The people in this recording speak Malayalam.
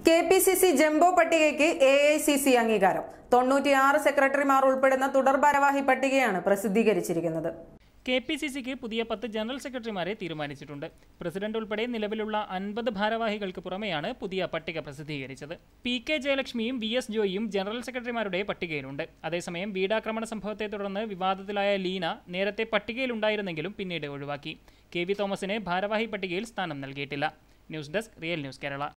K P C C jumbo പട്ടികയ്ക്ക് എ ഐ സി സി അംഗീകാരം തൊണ്ണൂറ്റിയാറ് സെക്രട്ടറിമാർ ഉൾപ്പെടുന്ന തുടർ ഭാരവാഹി പട്ടികയാണ് പ്രസിദ്ധീകരിച്ചിരിക്കുന്നത് കെ പി സി സിക്ക് പുതിയ പത്ത് ജനറൽ സെക്രട്ടറിമാരെ തീരുമാനിച്ചിട്ടുണ്ട് പ്രസിഡന്റ് ഉൾപ്പെടെ നിലവിലുള്ള അൻപത് ഭാരവാഹികൾക്ക് പുറമെയാണ് പുതിയ പട്ടിക പ്രസിദ്ധീകരിച്ചത് പി കെ ജയലക്ഷ്മിയും വി എസ് ജോയിയും ജനറൽ സെക്രട്ടറിമാരുടെ പട്ടികയിലുണ്ട് അതേസമയം വീടാക്രമണ സംഭവത്തെ തുടർന്ന് വിവാദത്തിലായ ലീന നേരത്തെ പട്ടികയിലുണ്ടായിരുന്നെങ്കിലും പിന്നീട് ഒഴിവാക്കി കെ വി തോമസിന് ഭാരവാഹി പട്ടികയിൽ സ്ഥാനം നൽകിയിട്ടില്ല news desk real news Kerala